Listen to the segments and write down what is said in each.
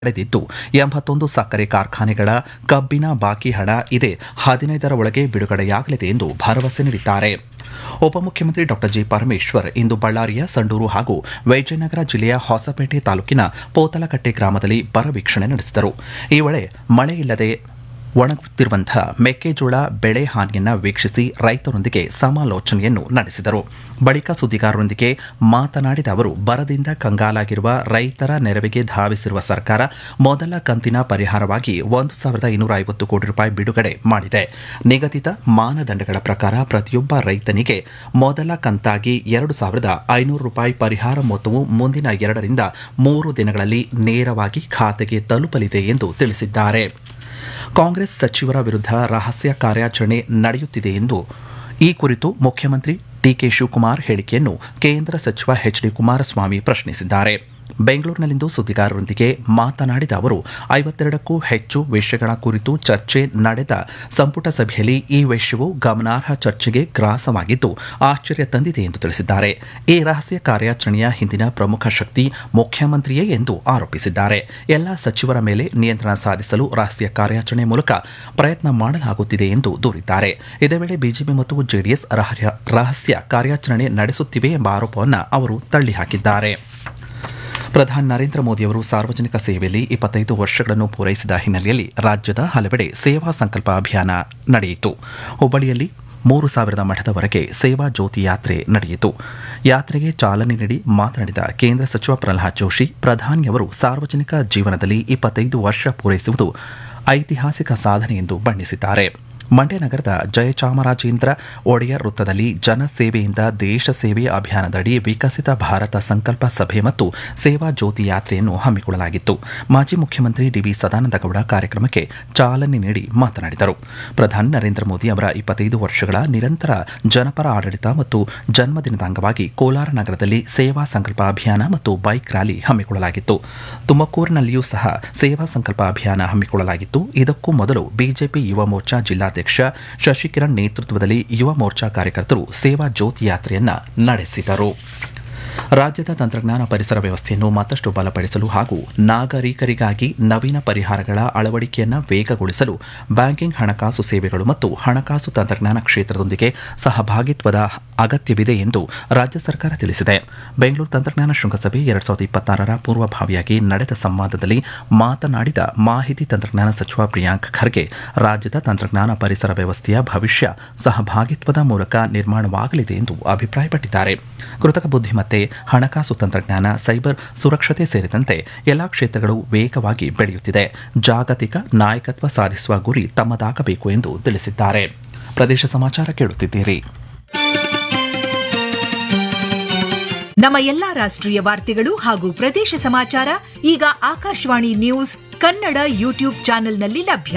ಪಡೆದಿದ್ದು ಎಂಬತ್ತೊಂದು ಸಕ್ಕರೆ ಕಾರ್ಖಾನೆಗಳ ಕಬ್ಬಿನ ಬಾಕಿ ಹಣ ಇದೇ ಹದಿನೈದರ ಒಳಗೆ ಬಿಡುಗಡೆಯಾಗಲಿದೆ ಎಂದು ಭರವಸೆ ನೀಡಿದ್ದಾರೆ ಉಪಮುಖ್ಯಮಂತ್ರಿ ಡಾ ಜಿ ಪರಮೇಶ್ವರ್ ಇಂದು ಬಳ್ಳಾರಿಯ ಸಂಡೂರು ಹಾಗೂ ವಿಜಯನಗರ ಜಿಲ್ಲೆಯ ಹೊಸಪೇಟೆ ತಾಲೂಕಿನ ಪೋತಲಕಟ್ಟೆ ಗ್ರಾಮದಲ್ಲಿ ಬರ ವೀಕ್ಷಣೆ ನಡೆಸಿದರು ಈ ವೇಳೆ ಮಳೆ ಇಲ್ಲದೆ ಒಣಗುತ್ತಿರುವಂತಹ ಮೆಕ್ಕೆಜೋಳ ಬೆಳೆ ಹಾನಿಯನ್ನ ವೀಕ್ಷಿಸಿ ರೈತರೊಂದಿಗೆ ಸಮಾಲೋಚನೆಯನ್ನು ನಡೆಸಿದರು ಬಳಿಕ ಸುದ್ದಿಗಾರರೊಂದಿಗೆ ಮಾತನಾಡಿದ ಅವರು ಬರದಿಂದ ಕಂಗಾಲಾಗಿರುವ ರೈತರ ನೆರವಿಗೆ ಧಾವಿಸಿರುವ ಸರ್ಕಾರ ಮೊದಲ ಕಂತಿನ ಪರಿಹಾರವಾಗಿ ಒಂದು ಸಾವಿರದ ಇನ್ನೂರ ಐವತ್ತು ಕೋಟಿ ರೂಪಾಯಿ ಬಿಡುಗಡೆ ಮಾಡಿದೆ ನಿಗದಿತ ಮಾನದಂಡಗಳ ಪ್ರಕಾರ ಪ್ರತಿಯೊಬ್ಬ ರೈತನಿಗೆ ಮೊದಲ ಕಂತಾಗಿ ಎರಡು ಸಾವಿರದ ಐನೂರು ರೂಪಾಯಿ ಪರಿಹಾರ ಮೊತ್ತವು ಮುಂದಿನ ಎರಡರಿಂದ ಮೂರು ದಿನಗಳಲ್ಲಿ ನೇರವಾಗಿ ಖಾತೆಗೆ ತಲುಪಲಿದೆ ಎಂದು ತಿಳಿಸಿದ್ದಾರೆ ಕಾಂಗ್ರೆಸ್ ಸಚಿವರ ವಿರುದ್ಧ ರಹಸ್ಯ ಕಾರ್ಯಾಚರಣೆ ನಡೆಯುತ್ತಿದೆ ಎಂದು ಈ ಕುರಿತು ಮುಖ್ಯಮಂತ್ರಿ ಡಿಕೆ ಶಿವಕುಮಾರ್ ಹೇಳಿಕೆಯನ್ನು ಕೇಂದ್ರ ಸಚಿವ ಎಚ್ ಡಿ ಕುಮಾರಸ್ವಾಮಿ ಪ್ರಶ್ನಿಸಿದ್ದಾರೆ ಬೆಂಗಳೂರಿನಲ್ಲಿಂದು ಸುದ್ದಿಗಾರರೊಂದಿಗೆ ಮಾತನಾಡಿದ ಅವರು ಐವತ್ತೆರಡಕ್ಕೂ ಹೆಚ್ಚು ವಿಷಯಗಳ ಕುರಿತು ಚರ್ಚೆ ನಡೆದ ಸಂಪುಟ ಸಭೆಯಲ್ಲಿ ಈ ವಿಷಯವು ಗಮನಾರ್ಹ ಚರ್ಚೆಗೆ ಗ್ರಾಸವಾಗಿದ್ದು ಆಶ್ಚರ್ಯ ತಂದಿದೆ ಎಂದು ತಿಳಿಸಿದ್ದಾರೆ ಈ ರಹಸ್ಯ ಕಾರ್ಯಾಚರಣೆಯ ಹಿಂದಿನ ಪ್ರಮುಖ ಶಕ್ತಿ ಮುಖ್ಯಮಂತ್ರಿಯೇ ಎಂದು ಆರೋಪಿಸಿದ್ದಾರೆ ಎಲ್ಲ ಸಚಿವರ ಮೇಲೆ ನಿಯಂತ್ರಣ ಸಾಧಿಸಲು ರಹಸ್ಯ ಕಾರ್ಯಾಚರಣೆ ಮೂಲಕ ಪ್ರಯತ್ನ ಮಾಡಲಾಗುತ್ತಿದೆ ಎಂದು ದೂರಿದ್ದಾರೆ ಇದೇ ವೇಳೆ ಬಿಜೆಪಿ ಮತ್ತು ಜೆಡಿಎಸ್ ರಹಸ್ಯ ಕಾರ್ಯಾಚರಣೆ ನಡೆಸುತ್ತಿವೆ ಎಂಬ ಆರೋಪವನ್ನು ಅವರು ತಳ್ಳಿಹಾಕಿದ್ದಾರೆ ಪ್ರಧಾನಿ ನರೇಂದ್ರ ಮೋದಿಯವರು ಸಾರ್ವಜನಿಕ ಸೇವೆಯಲ್ಲಿ ಇಪ್ಪತ್ತೈದು ವರ್ಷಗಳನ್ನು ಪೂರೈಸಿದ ಹಿನ್ನೆಲೆಯಲ್ಲಿ ರಾಜ್ಯದ ಹಲವೆಡೆ ಸೇವಾ ಸಂಕಲ್ಪ ಅಭಿಯಾನ ನಡೆಯಿತು ಹುಬ್ಬಳ್ಳಿಯಲ್ಲಿ ಮೂರು ಸಾವಿರದ ಮಠದವರೆಗೆ ಸೇವಾ ಜ್ಯೋತಿ ಯಾತ್ರೆ ನಡೆಯಿತು ಯಾತ್ರೆಗೆ ಚಾಲನೆ ನೀಡಿ ಮಾತನಾಡಿದ ಕೇಂದ್ರ ಸಚಿವ ಪ್ರಹ್ಲಾದ್ ಜೋಶಿ ಪ್ರಧಾನಿಯವರು ಸಾರ್ವಜನಿಕ ಜೀವನದಲ್ಲಿ ಇಪ್ಪತ್ತೈದು ವರ್ಷ ಪೂರೈಸುವುದು ಐತಿಹಾಸಿಕ ಸಾಧನೆ ಎಂದು ಬಣ್ಣಿಸಿದ್ದಾರೆ ಮಂಡ್ಯ ನಗರದ ಜಯಚಾಮರಾಜೇಂದ್ರ ಒಡೆಯರ್ ವೃತ್ತದಲ್ಲಿ ಜನಸೇವೆಯಿಂದ ದೇಶ ಸೇವೆ ಅಭಿಯಾನದಡಿ ವಿಕಸಿತ ಭಾರತ ಸಂಕಲ್ಪ ಸಭೆ ಮತ್ತು ಸೇವಾ ಜ್ಯೋತಿ ಯಾತ್ರೆಯನ್ನು ಹಮ್ಮಿಕೊಳ್ಳಲಾಗಿತ್ತು ಮಾಜಿ ಮುಖ್ಯಮಂತ್ರಿ ಡಿವಿ ಸದಾನಂದಗೌಡ ಕಾರ್ಯಕ್ರಮಕ್ಕೆ ಚಾಲನೆ ನೀಡಿ ಮಾತನಾಡಿದರು ಪ್ರಧಾನಿ ನರೇಂದ್ರ ಮೋದಿ ಅವರ ಇಪ್ಪತ್ತೈದು ವರ್ಷಗಳ ನಿರಂತರ ಜನಪರ ಆಡಳಿತ ಮತ್ತು ಜನ್ಮದಿನದ ಅಂಗವಾಗಿ ಕೋಲಾರ ನಗರದಲ್ಲಿ ಸೇವಾ ಸಂಕಲ್ಪ ಅಭಿಯಾನ ಮತ್ತು ಬೈಕ್ ರ್ಯಾಲಿ ಹಮ್ಮಿಕೊಳ್ಳಲಾಗಿತ್ತು ತುಮಕೂರಿನಲ್ಲಿಯೂ ಸಹ ಸೇವಾ ಸಂಕಲ್ಪ ಅಭಿಯಾನ ಹಮ್ಮಿಕೊಳ್ಳಲಾಗಿತ್ತು ಇದಕ್ಕೂ ಮೊದಲು ಬಿಜೆಪಿ ಯುವ ಮೋರ್ಚಾ ಜಿಲ್ಲಾಧ್ಯಕ್ಷ ಶಶಿಕಿರಣ್ ನೇತೃತ್ವದಲ್ಲಿ ಯುವ ಮೋರ್ಚಾ ಕಾರ್ಯಕರ್ತರು ಸೇವಾ ಜ್ಯೋತಿ ಯಾತ್ರೆಯನ್ನ ನಡೆಸಿದರು ರಾಜ್ಯದ ತಂತ್ರಜ್ಞಾನ ಪರಿಸರ ವ್ಯವಸ್ಥೆಯನ್ನು ಮತ್ತಷ್ಟು ಬಲಪಡಿಸಲು ಹಾಗೂ ನಾಗರಿಕರಿಗಾಗಿ ನವೀನ ಪರಿಹಾರಗಳ ಅಳವಡಿಕೆಯನ್ನು ವೇಗಗೊಳಿಸಲು ಬ್ಯಾಂಕಿಂಗ್ ಹಣಕಾಸು ಸೇವೆಗಳು ಮತ್ತು ಹಣಕಾಸು ತಂತ್ರಜ್ಞಾನ ಕ್ಷೇತ್ರದೊಂದಿಗೆ ಸಹಭಾಗಿತ್ವದ ಅಗತ್ಯವಿದೆ ಎಂದು ರಾಜ್ಯ ಸರ್ಕಾರ ತಿಳಿಸಿದೆ ಬೆಂಗಳೂರು ತಂತ್ರಜ್ಞಾನ ಶೃಂಗಸಭೆ ಎರಡ್ ಸಾವಿರದ ಇಪ್ಪತ್ತಾರರ ಪೂರ್ವಭಾವಿಯಾಗಿ ನಡೆದ ಸಂವಾದದಲ್ಲಿ ಮಾತನಾಡಿದ ಮಾಹಿತಿ ತಂತ್ರಜ್ಞಾನ ಸಚಿವ ಪ್ರಿಯಾಂಕ್ ಖರ್ಗೆ ರಾಜ್ಯದ ತಂತ್ರಜ್ಞಾನ ಪರಿಸರ ವ್ಯವಸ್ಥೆಯ ಭವಿಷ್ಯ ಸಹಭಾಗಿತ್ವದ ಮೂಲಕ ನಿರ್ಮಾಣವಾಗಲಿದೆ ಎಂದು ಅಭಿಪ್ರಾಯಪಟ್ಟಿದ್ದಾರೆ ಕೃತಕ ಬುದ್ಧಿಮತ್ತೆ ಹಣಕಾಸು ತಂತ್ರಜ್ಞಾನ ಸೈಬರ್ ಸುರಕ್ಷತೆ ಸೇರಿದಂತೆ ಎಲ್ಲಾ ಕ್ಷೇತ್ರಗಳು ವೇಗವಾಗಿ ಬೆಳೆಯುತ್ತಿದೆ ಜಾಗತಿಕ ನಾಯಕತ್ವ ಸಾಧಿಸುವ ಗುರಿ ತಮ್ಮದಾಗಬೇಕು ಎಂದು ತಿಳಿಸಿದ್ದಾರೆ ಪ್ರದೇಶ ಸಮಾಚಾರ ಕೇಳುತ್ತಿದ್ದೀರಿ ನಮ್ಮ ಎಲ್ಲಾ ರಾಷ್ಟ್ರೀಯ ವಾರ್ತೆಗಳು ಹಾಗೂ ಪ್ರದೇಶ ಸಮಾಚಾರ ಈಗ ಆಕಾಶವಾಣಿ ನ್ಯೂಸ್ ಕನ್ನಡ ಯೂಟ್ಯೂಬ್ ಚಾನೆಲ್ನಲ್ಲಿ ಲಭ್ಯ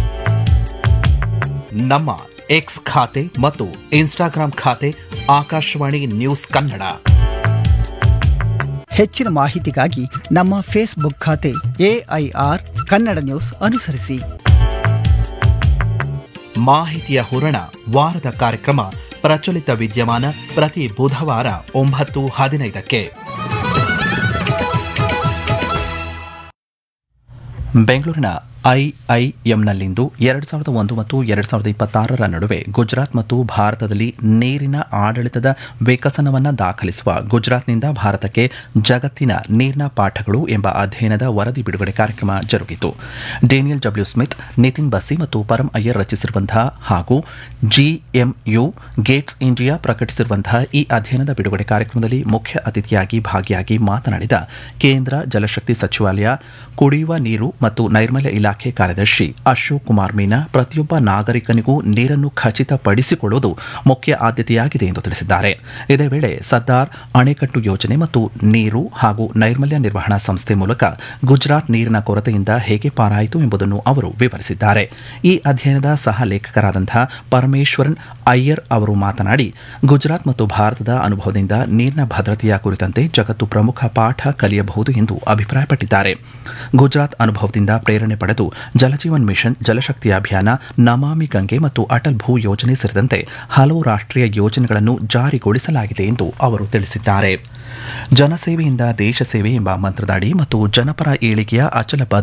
ನಮ್ಮ ಎಕ್ಸ್ ಖಾತೆ ಮತ್ತು ಇನ್ಸ್ಟಾಗ್ರಾಂ ಖಾತೆ ಆಕಾಶವಾಣಿ ನ್ಯೂಸ್ ಕನ್ನಡ ಹೆಚ್ಚಿನ ಮಾಹಿತಿಗಾಗಿ ನಮ್ಮ ಫೇಸ್ಬುಕ್ ಖಾತೆ ಎಐಆರ್ ಕನ್ನಡ ನ್ಯೂಸ್ ಅನುಸರಿಸಿ ಮಾಹಿತಿಯ ಹೂರಣ ವಾರದ ಕಾರ್ಯಕ್ರಮ ಪ್ರಚಲಿತ ವಿದ್ಯಮಾನ ಪ್ರತಿ ಬುಧವಾರ ಒಂಬತ್ತು ಹದಿನೈದಕ್ಕೆ ಬೆಂಗಳೂರಿನ ಐಐಎಂನಲ್ಲಿಂದು ಎರಡು ಸಾವಿರದ ಒಂದು ಮತ್ತು ಎರಡು ಸಾವಿರದ ಇಪ್ಪತ್ತಾರರ ನಡುವೆ ಗುಜರಾತ್ ಮತ್ತು ಭಾರತದಲ್ಲಿ ನೀರಿನ ಆಡಳಿತದ ವಿಕಸನವನ್ನು ದಾಖಲಿಸುವ ಗುಜರಾತ್ನಿಂದ ಭಾರತಕ್ಕೆ ಜಗತ್ತಿನ ನೀರಿನ ಪಾಠಗಳು ಎಂಬ ಅಧ್ಯಯನದ ವರದಿ ಬಿಡುಗಡೆ ಕಾರ್ಯಕ್ರಮ ಜರುಗಿತು Daniel W Smith Nitin Bassi ಮತ್ತು ಪರಂ ಅಯ್ಯರ್ ರಚಿಸಿರುವಂತಹ ಹಾಗೂ ಜಿಎಂಯು ಗೇಟ್ಸ್ ಇಂಡಿಯಾ ಪ್ರಕಟಿಸಿರುವಂತಹ ಈ ಅಧ್ಯಯನದ ಬಿಡುಗಡೆ ಕಾರ್ಯಕ್ರಮದಲ್ಲಿ ಮುಖ್ಯ ಅತಿಥಿಯಾಗಿ ಭಾಗಿಯಾಗಿ ಮಾತನಾಡಿದ ಕೇಂದ್ರ ಜಲಶಕ್ತಿ ಸಚಿವಾಲಯ ಕುಡಿಯುವ ನೀರು ಮತ್ತು ನೈರ್ಮಲ್ಯ ಇಲಾಖೆ ಕಾರ್ಯದರ್ಶಿ ಅಶೋಕ್ ಕುಮಾರ್ ಮೀನಾ ಪ್ರತಿಯೊಬ್ಬ ನಾಗರಿಕನಿಗೂ ನೀರನ್ನು ಖಚಿತಪಡಿಸಿಕೊಳ್ಳುವುದು ಮುಖ್ಯ ಆದ್ಯತೆಯಾಗಿದೆ ಎಂದು ತಿಳಿಸಿದ್ದಾರೆ ಇದೇ ವೇಳೆ ಸರ್ದಾರ್ ಅಣೆಕಟ್ಟು ಯೋಜನೆ ಮತ್ತು ನೀರು ಹಾಗೂ ನೈರ್ಮಲ್ಯ ನಿರ್ವಹಣಾ ಸಂಸ್ಥೆ ಮೂಲಕ ಗುಜರಾತ್ ನೀರಿನ ಕೊರತೆಯಿಂದ ಹೇಗೆ ಪಾರಾಯಿತು ಎಂಬುದನ್ನು ಅವರು ವಿವರಿಸಿದ್ದಾರೆ ಈ ಅಧ್ಯಯನದ ಸಹ ಲೇಖಕರಾದಂತಹ ಪರಮೇಶ್ವರನ್ ಅಯ್ಯರ್ ಅವರು ಮಾತನಾಡಿ ಗುಜರಾತ್ ಮತ್ತು ಭಾರತದ ಅನುಭವದಿಂದ ನೀರಿನ ಭದ್ರತೆಯ ಕುರಿತಂತೆ ಜಗತ್ತು ಪ್ರಮುಖ ಪಾಠ ಕಲಿಯಬಹುದು ಎಂದು ಅಭಿಪ್ರಾಯಪಟ್ಟಿದ್ದಾರೆ ಗುಜರಾತ್ ಅನುಭವದಿಂದ ಪ್ರೇರಣೆ ಪಡೆದು ಮತ್ತು ಜಲಜೀವನ್ ಮಿಷನ್ ಜಲಶಕ್ತಿ ಅಭಿಯಾನ ನಮಾಮಿ ಗಂಗೆ ಮತ್ತು ಅಟಲ್ ಭೂ ಯೋಜನೆ ಸೇರಿದಂತೆ ಹಲವು ರಾಷ್ಟ್ರೀಯ ಯೋಜನೆಗಳನ್ನು ಜಾರಿಗೊಳಿಸಲಾಗಿದೆ ಎಂದು ಅವರು ತಿಳಿಸಿದ್ದಾರೆ ಜನಸೇವೆಯಿಂದ ದೇಶ ಸೇವೆ ಎಂಬ ಮಂತ್ರದ ಅಡಿ ಮತ್ತು ಜನಪರ ಏಳಿಗೆಯ ಅಚಲ